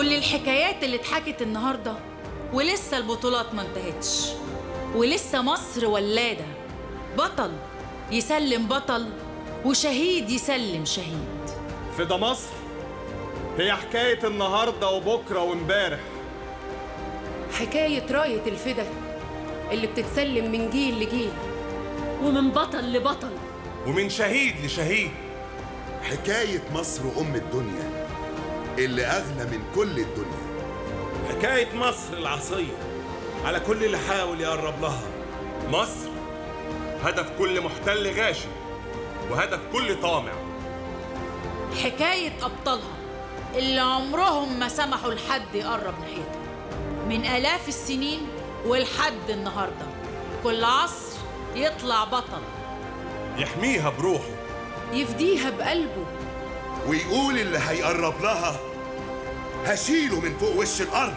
كل الحكايات اللي اتحكت النهارده ولسه البطولات ما انتهتش ولسه مصر ولاده بطل يسلم بطل وشهيد يسلم شهيد في ده مصر هي حكاية النهاردة وبكرة وامبارح حكاية راية الفدا اللي بتتسلم من جيل لجيل ومن بطل لبطل ومن شهيد لشهيد حكاية مصر أم الدنيا اللي أغلى من كل الدنيا حكاية مصر العصية على كل اللي حاول يقرب لها مصر هدف كل محتل غاشم وهدف كل طامع حكاية أبطالها اللي عمرهم ما سمحوا لحد يقرب ناحيتها من آلاف السنين ولحد النهاردة كل عصر يطلع بطل يحميها بروحه يفديها بقلبه ويقول اللي هيقرب لها هشيله من فوق وش الأرض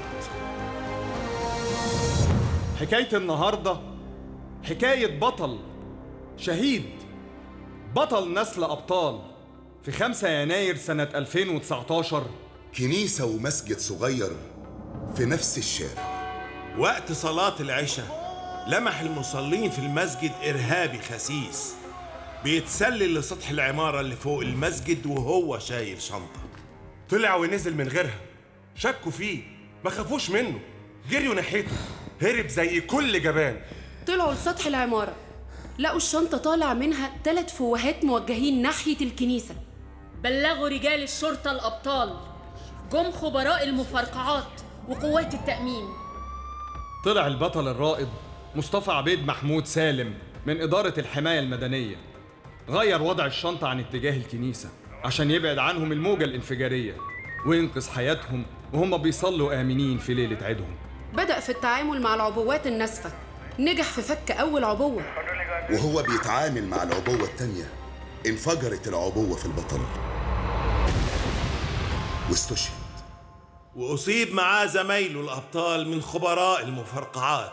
حكاية النهاردة حكاية بطل شهيد بطل نسل أبطال في 5 يناير سنة 2019 كنيسة ومسجد صغير في نفس الشارع وقت صلاة العشاء لمح المصلين في المسجد إرهابي خسيس بيتسلل لسطح العمارة اللي فوق المسجد وهو شايل شنطة طلع ونزل من غيرها شكوا فيه ما خافوش منه جريوا ناحيته هرب زي كل جبان طلعوا لسطح العمارة لقوا الشنطة طالع منها ثلاث فوهات موجهين ناحية الكنيسة بلغوا رجال الشرطة الأبطال جم خبراء المفرقعات وقوات التأمين طلع البطل الرائد مصطفى عبيد محمود سالم من إدارة الحماية المدنية غير وضع الشنطة عن اتجاه الكنيسة عشان يبعد عنهم الموجة الانفجارية وينقذ حياتهم وهم بيصلوا آمنين في ليلة عيدهم بدأ في التعامل مع العبوات الناسفة نجح في فك أول عبوة وهو بيتعامل مع العبوة التانية انفجرت العبوة في البطل واستشهد وأصيب معاه زمايله الأبطال من خبراء المفرقعات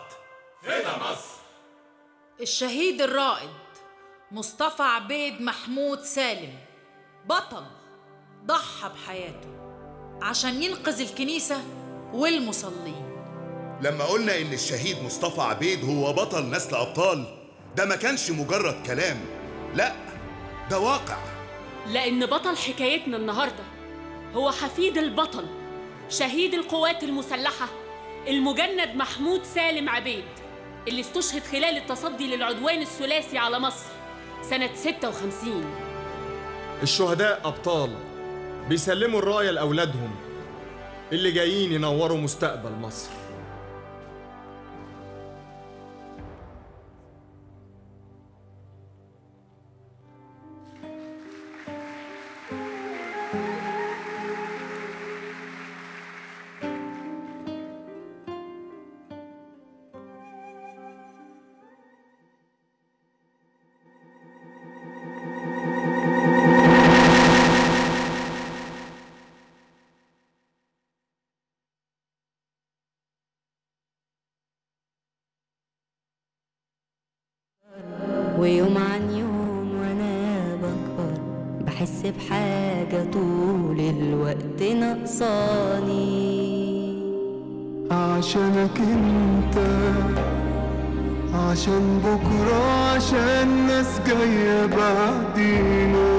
الشهيد الرائد مصطفى عبيد محمود سالم بطل ضحى بحياته عشان ينقذ الكنيسة والمصلين لما قلنا إن الشهيد مصطفى عبيد هو بطل نسل أبطال ده ما كانش مجرد كلام لا ده واقع لأن بطل حكايتنا النهاردة هو حفيد البطل شهيد القوات المسلحة المجند محمود سالم عبيد اللي استشهد خلال التصدي للعدوان الثلاثي على مصر سنة 56 الشهداء أبطال بيسلموا الراية لأولادهم اللي جايين ينوروا مستقبل مصر ويوم عن يوم وانا بكبر بحس بحاجة طول الوقت ناقصاني عشانك انت عشان بكرة عشان ناس جاية بعدينا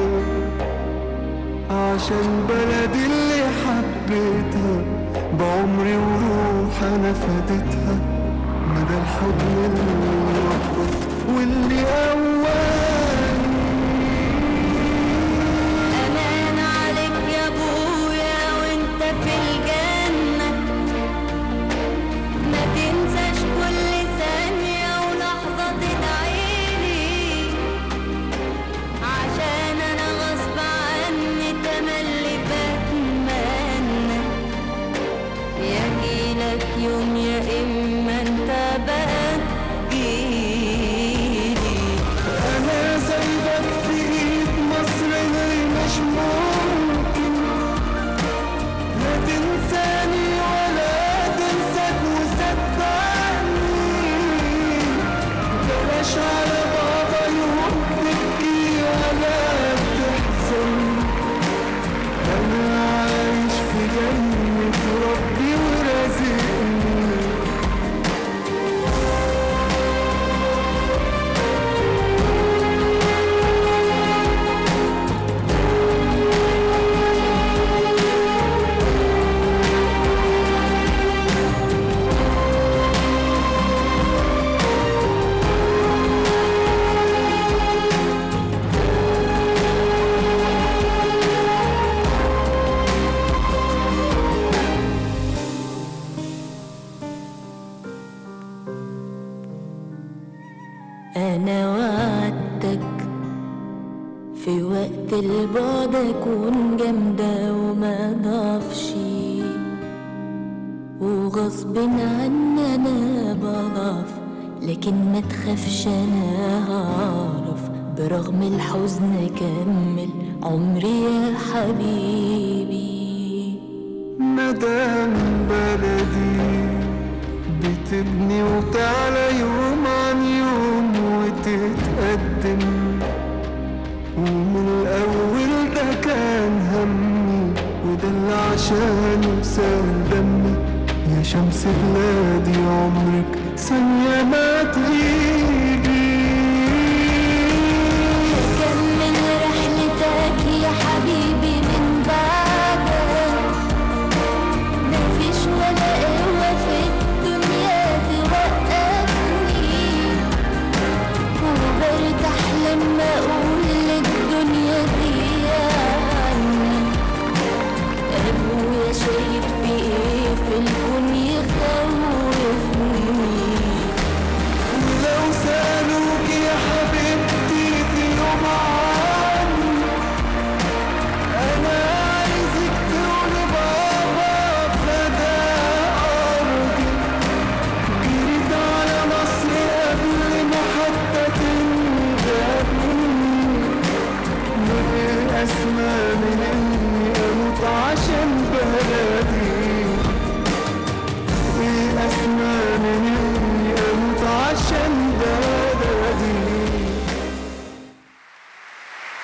عشان بلدي اللي حبيتها بعمري وروح انا فديتها مدى الحضن المؤقت واللي اولي امان عليك يا ابويا وانت في الجنة ما تنساش كل ثانية ولحظة تدعيلي عشان انا غصب عني تملي بتمنى يجيلك يوم يا اما انت بقى تجيلي في وقت البعد اكون جامدة وما ضعفش وغصب عني انا بضعف لكن ما تخافش انا هعرف برغم الحزن اكمل عمري يا حبيبي مدام بلدي بتبني وتعلى يوم عن يوم وتتقدم ومن الأول ده كان همي وده اللي عشانه سال دمي يا شمس بلادي عمرك ثانية ما تغيب